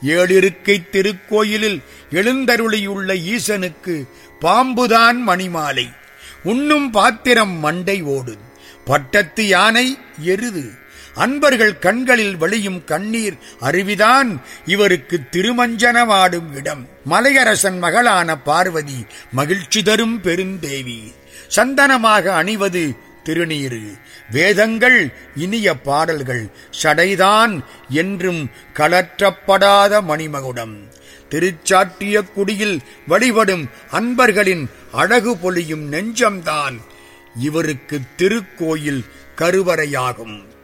ஏழிருக்கை திருக்கோயிலில் எழுந்தருளியுள்ள ஈசனுக்கு பாம்புதான் மணிமாலை உண்ணும் பாத்திரம் மண்டை ஓடு பட்டத்து யானை எருது அன்பர்கள் கண்களில் வழியும் கண்ணீர் அருவிதான் இவருக்கு திருமஞ்சனமாடும் இடம் மலையரசன் மகளான பார்வதி மகிழ்ச்சி தரும் பெருந்தேவி சந்தனமாக அணிவது திருநீரு வேதங்கள் இனிய பாடல்கள் சடைதான் என்றும் கலற்றப்படாத மணிமகுடம் திருச்சாட்டிய குடியில் வழிபடும் அன்பர்களின் அழகு பொலியும் நெஞ்சம்தான் இவருக்கு திருக்கோயில் கருவறையாகும்